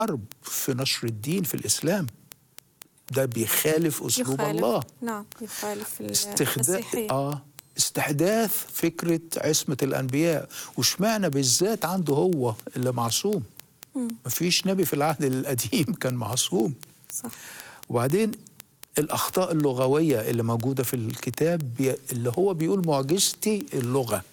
حرب في نشر الدين في الإسلام ده بيخالف أسلوب يخالف الله نعم يخالف استخدام المسيحية اه استحداث فكرة عصمة الأنبياء وشمعنا بالذات عنده هو اللي معصوم مفيش نبي في العهد القديم كان معصوم صح وبعدين الأخطاء اللغوية اللي موجودة في الكتاب بي اللي هو بيقول معجزتي اللغة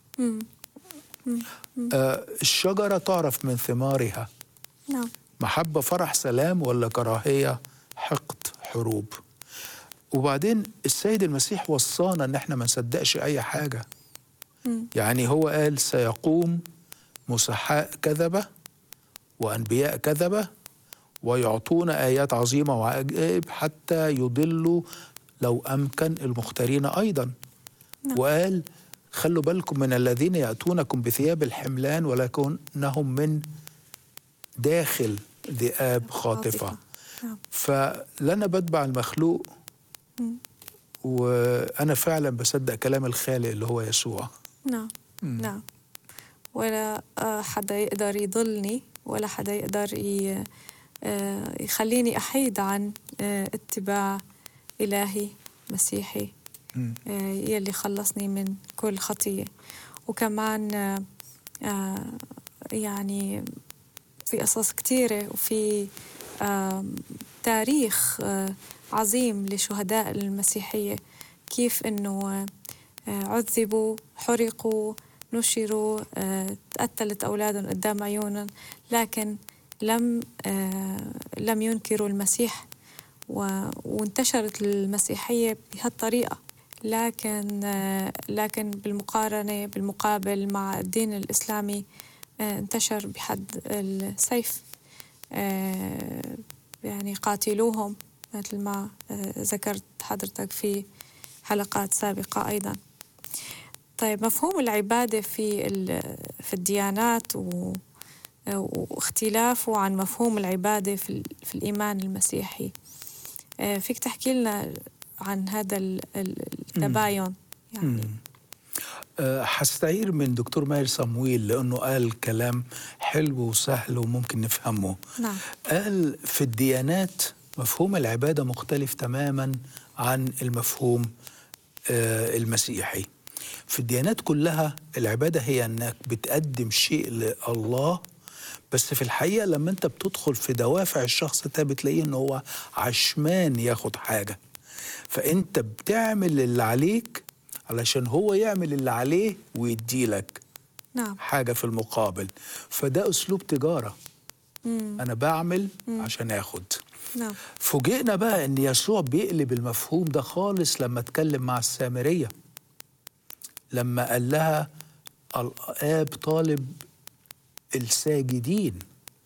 آه الشجرة تعرف من ثمارها نعم محبة فرح سلام ولا كراهية حقد حروب وبعدين السيد المسيح وصانا ان احنا ما نصدقش اي حاجة يعني هو قال سيقوم مسحاء كذبة وأنبياء كذبة ويعطون آيات عظيمة وعجائب حتى يضلوا لو أمكن المختارين أيضا وقال خلوا بالكم من الذين يأتونكم بثياب الحملان ولكنهم من داخل ذئاب خاطفة خاطفة. نعم. فلنا بتبع المخلوق وأنا فعلا بصدق كلام الخالق اللي هو يسوع نعم نعم ولا آه، حدا يقدر يضلني ولا حدا يقدر ي- آه، يخليني أحيد عن آه، اتباع إلهي مسيحي آه، يلي خلصني من كل خطية وكمان آه، آه، يعني في قصص كتيرة وفي آم، تاريخ آه، عظيم لشهداء المسيحية كيف إنه آه، عذبوا حرقوا نشروا آه، تقتلت أولادهم قدام عيونهم لكن لم آه، لم ينكروا المسيح و- وانتشرت المسيحية بهالطريقة لكن آه، لكن بالمقارنة بالمقابل مع الدين الإسلامي آه، انتشر بحد السيف آه، يعني قاتلوهم مثل ما آه، ذكرت حضرتك في حلقات سابقة أيضا طيب مفهوم العبادة في ال- في الديانات و واختلافه عن مفهوم العبادة في, ال- في الإيمان المسيحي آه، فيك تحكي لنا عن هذا ال- ال- التباين يعني أه، هستعير من دكتور ماهر صمويل لأنه قال كلام حلو وسهل وممكن نفهمه نعم قال في الديانات مفهوم العبادة مختلف تماما عن المفهوم آه، المسيحي في الديانات كلها العبادة هي أنك بتقدم شيء لله بس في الحقيقة لما أنت بتدخل في دوافع الشخص ده بتلاقيه أنه هو عشمان ياخد حاجة فأنت بتعمل اللي عليك علشان هو يعمل اللي عليه ويديلك نعم حاجة في المقابل فده أسلوب تجارة أنا بعمل عشان آخد نعم فوجئنا بقى ان يسوع بيقلب المفهوم ده خالص لما اتكلم مع السامريه لما قال لها الاب طالب الساجدين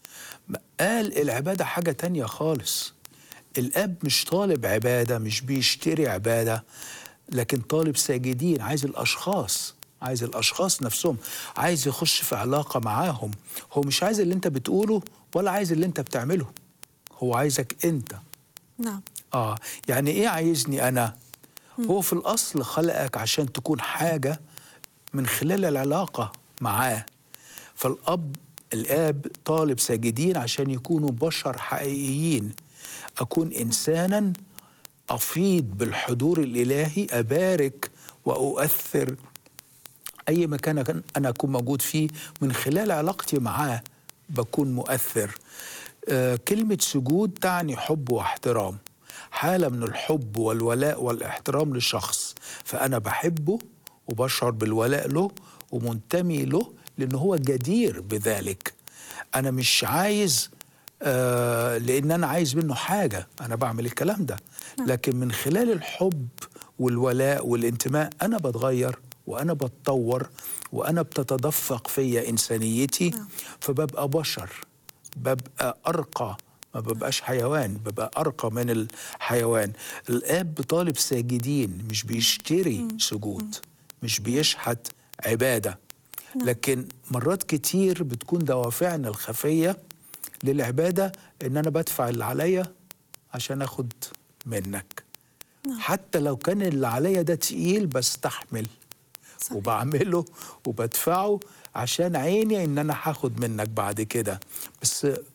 قال العباده حاجه تانية خالص الاب مش طالب عباده مش بيشتري عباده لكن طالب ساجدين عايز الاشخاص عايز الاشخاص نفسهم عايز يخش في علاقه معاهم هو مش عايز اللي انت بتقوله ولا عايز اللي انت بتعمله هو عايزك انت نعم اه يعني ايه عايزني انا هو في الاصل خلقك عشان تكون حاجه من خلال العلاقه معاه فالاب الاب طالب ساجدين عشان يكونوا بشر حقيقيين اكون انسانا افيض بالحضور الالهي ابارك واؤثر اي مكان كان انا اكون موجود فيه من خلال علاقتي معاه بكون مؤثر آه كلمه سجود تعني حب واحترام حاله من الحب والولاء والاحترام للشخص فانا بحبه وبشعر بالولاء له ومنتمي له لان هو جدير بذلك انا مش عايز آه لان انا عايز منه حاجه انا بعمل الكلام ده لكن من خلال الحب والولاء والانتماء انا بتغير وانا بتطور وانا بتتدفق فيا انسانيتي فببقى بشر ببقى ارقى ما ببقاش حيوان ببقى ارقى من الحيوان الاب طالب ساجدين مش بيشتري سجود مش بيشحت عباده لكن مرات كتير بتكون دوافعنا الخفيه للعباده ان انا بدفع اللي عليا عشان اخد منك حتى لو كان اللي عليا ده تقيل بستحمل صحيح. وبعمله وبدفعه عشان عيني ان انا هاخد منك بعد كده بس